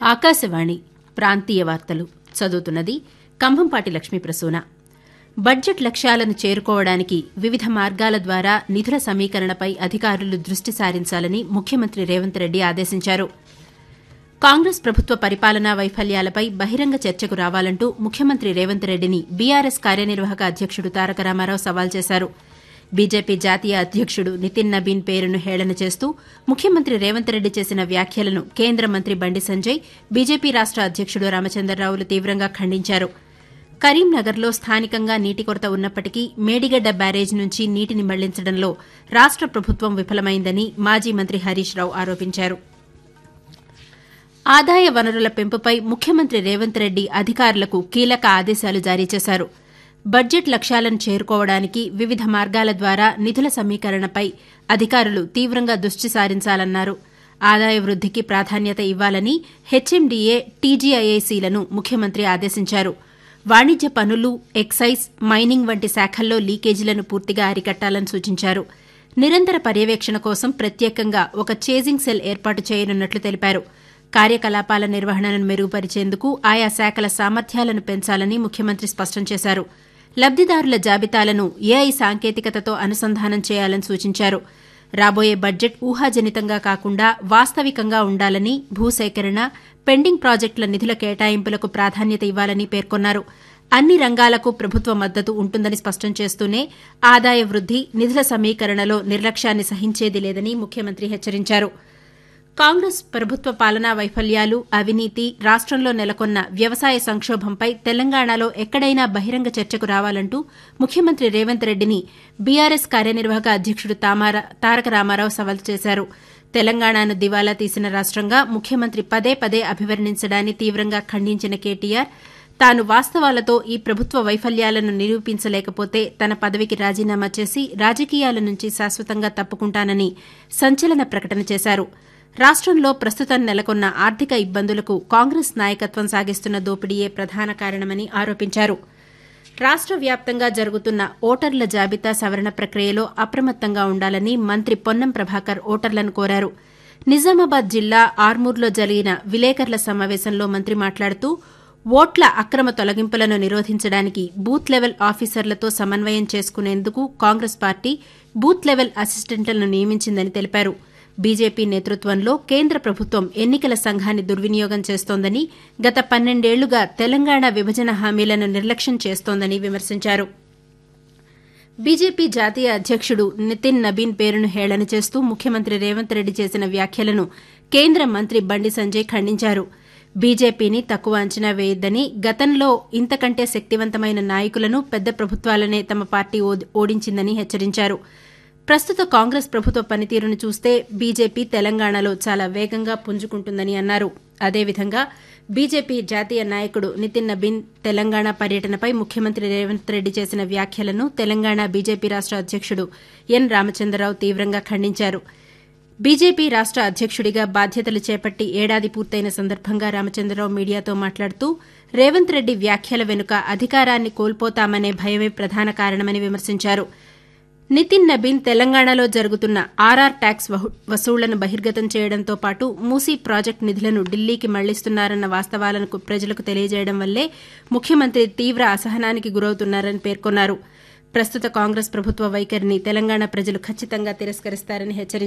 ఆకాశవాణి ప్రాంతీయ వార్తలు చదువుతున్నది కంభంపాటి లక్ష్మీప్రసూన బడ్జెట్ లక్ష్యాలను చేరుకోవడానికి వివిధ మార్గాల ద్వారా నిధుల సమీకరణపై అధికారులు దృష్టి సారించాలని ముఖ్యమంత్రి రేవంత్ రెడ్డి ఆదేశించారు కాంగ్రెస్ ప్రభుత్వ పరిపాలనా వైఫల్యాలపై బహిరంగ చర్చకు రావాలంటూ ముఖ్యమంత్రి రేవంత్ రెడ్డిని బీఆర్ఎస్ కార్యనిర్వాహక అధ్యకుడు తారక రామారావు సవాల్ చేశారు బీజేపీ జాతీయ అధ్యకుడు నితిన్ నబీన్ పేరును హేళన చేస్తూ ముఖ్యమంత్రి రేవంత్ రెడ్డి చేసిన వ్యాఖ్యలను కేంద్ర మంత్రి బండి సంజయ్ బీజేపీ రాష్ట అధ్యకుడు రామచంద్రరావులు తీవ్రంగా ఖండించారు కరీంనగర్లో స్థానికంగా నీటి కొరత ఉన్నప్పటికీ మేడిగడ్డ బ్యారేజ్ నుంచి నీటిని మళ్లించడంలో రాష్ట ప్రభుత్వం విఫలమైందని మాజీ మంత్రి హరీష్ రావు ఆరోపించారు ఆదాయ వనరుల పెంపుపై ముఖ్యమంత్రి రేవంత్ రెడ్డి అధికారులకు కీలక ఆదేశాలు జారీ చేశారు బడ్జెట్ లక్ష్యాలను చేరుకోవడానికి వివిధ మార్గాల ద్వారా నిధుల సమీకరణపై అధికారులు తీవ్రంగా దృష్టి సారించాలన్నారు ఆదాయ వృద్దికి ప్రాధాన్యత ఇవ్వాలని హెచ్ఎండీఏ టీజీఐఐసీలను ముఖ్యమంత్రి ఆదేశించారు వాణిజ్య పనులు ఎక్సైజ్ మైనింగ్ వంటి శాఖల్లో లీకేజీలను పూర్తిగా అరికట్టాలని సూచించారు నిరంతర పర్యవేక్షణ కోసం ప్రత్యేకంగా ఒక చేజింగ్ సెల్ ఏర్పాటు చేయనున్నట్లు తెలిపారు కార్యకలాపాల నిర్వహణను మెరుగుపరిచేందుకు ఆయా శాఖల సామర్థ్యాలను పెంచాలని ముఖ్యమంత్రి స్పష్టం చేశారు లబ్దిదారుల జాబితాలను ఏఐ సాంకేతికతతో అనుసంధానం చేయాలని సూచించారు రాబోయే బడ్జెట్ ఊహాజనితంగా కాకుండా వాస్తవికంగా ఉండాలని భూసేకరణ పెండింగ్ ప్రాజెక్టుల నిధుల కేటాయింపులకు ప్రాధాన్యత ఇవ్వాలని పేర్కొన్నారు అన్ని రంగాలకు ప్రభుత్వ మద్దతు ఉంటుందని స్పష్టం చేస్తూనే ఆదాయ వృద్ది నిధుల సమీకరణలో నిర్లక్ష్యాన్ని సహించేది లేదని ముఖ్యమంత్రి హెచ్చరించారు కాంగ్రెస్ ప్రభుత్వ పాలనా వైఫల్యాలు అవినీతి రాష్టంలో నెలకొన్న వ్యవసాయ సంక్షోభంపై తెలంగాణలో ఎక్కడైనా బహిరంగ చర్చకు రావాలంటూ ముఖ్యమంత్రి రేవంత్ రెడ్డిని బీఆర్ఎస్ కార్యనిర్వాహక అధ్యకుడు తారక రామారావు సవాల్ చేశారు తెలంగాణను దివాలా తీసిన రాష్టంగా ముఖ్యమంత్రి పదే పదే అభివర్ణించడాన్ని తీవ్రంగా ఖండించిన కేటీఆర్ తాను వాస్తవాలతో ఈ ప్రభుత్వ వైఫల్యాలను నిరూపించలేకపోతే తన పదవికి రాజీనామా చేసి రాజకీయాల నుంచి శాశ్వతంగా తప్పుకుంటానని సంచలన ప్రకటన చేశారు రాష్టంలో ప్రస్తుతం నెలకొన్న ఆర్థిక ఇబ్బందులకు కాంగ్రెస్ నాయకత్వం సాగిస్తున్న దోపిడీయే ప్రధాన కారణమని ఆరోపించారు రాష్ట వ్యాప్తంగా జరుగుతున్న ఓటర్ల జాబితా సవరణ ప్రక్రియలో అప్రమత్తంగా ఉండాలని మంత్రి పొన్నం ప్రభాకర్ ఓటర్లను కోరారు నిజామాబాద్ జిల్లా ఆర్మూర్లో జరిగిన విలేకరుల సమావేశంలో మంత్రి మాట్లాడుతూ ఓట్ల అక్రమ తొలగింపులను నిరోధించడానికి బూత్ లెవెల్ ఆఫీసర్లతో సమన్వయం చేసుకునేందుకు కాంగ్రెస్ పార్టీ బూత్ లెవెల్ అసిస్టెంట్లను నియమించిందని తెలిపారు బీజేపీ నేతృత్వంలో కేంద్ర ప్రభుత్వం ఎన్నికల సంఘాన్ని దుర్వినియోగం చేస్తోందని గత పన్నెండేళ్లుగా తెలంగాణ విభజన హామీలను నిర్లక్ష్యం చేస్తోందని విమర్శించారు బీజేపీ జాతీయ అధ్యకుడు నితిన్ నబీన్ పేరును హేళన చేస్తూ ముఖ్యమంత్రి రేవంత్ రెడ్డి చేసిన వ్యాఖ్యలను కేంద్ర మంత్రి బండి సంజయ్ ఖండించారు బీజేపీని తక్కువ అంచనా వేయొద్దని గతంలో ఇంతకంటే శక్తివంతమైన నాయకులను పెద్ద ప్రభుత్వాలనే తమ పార్టీ ఓడించిందని హెచ్చరించారు ప్రస్తుత కాంగ్రెస్ ప్రభుత్వ పనితీరును చూస్తే బీజేపీ తెలంగాణలో చాలా వేగంగా పుంజుకుంటుందని అన్నారు అదేవిధంగా బీజేపీ జాతీయ నాయకుడు నితిన్ నబీన్ తెలంగాణ పర్యటనపై ముఖ్యమంత్రి రేవంత్ రెడ్డి చేసిన వ్యాఖ్యలను తెలంగాణ బీజేపీ రాష్ట అధ్యకుడు ఎన్ రామచంద్రరావు తీవ్రంగా ఖండించారు బీజేపీ రాష్ట అధ్యకుడిగా బాధ్యతలు చేపట్టి ఏడాది పూర్తయిన సందర్భంగా రామచంద్రరావు మీడియాతో మాట్లాడుతూ రేవంత్ రెడ్డి వ్యాఖ్యల వెనుక అధికారాన్ని కోల్పోతామనే భయమే ప్రధాన కారణమని విమర్శించారు నితిన్ నబీన్ తెలంగాణలో జరుగుతున్న ఆర్ఆర్ ట్యాక్స్ వసూళ్లను బహిర్గతం చేయడంతో పాటు మూసీ ప్రాజెక్టు నిధులను ఢిల్లీకి మళ్లిస్తున్నారన్న వాస్తవాలను ప్రజలకు తెలియజేయడం వల్లే ముఖ్యమంత్రి తీవ్ర అసహనానికి గురవుతున్నారని పేర్కొన్నారు ప్రస్తుత కాంగ్రెస్ ప్రభుత్వ వైఖరిని తెలంగాణ ప్రజలు ఖచ్చితంగా తిరస్కరిస్తారని హెచ్చరించారు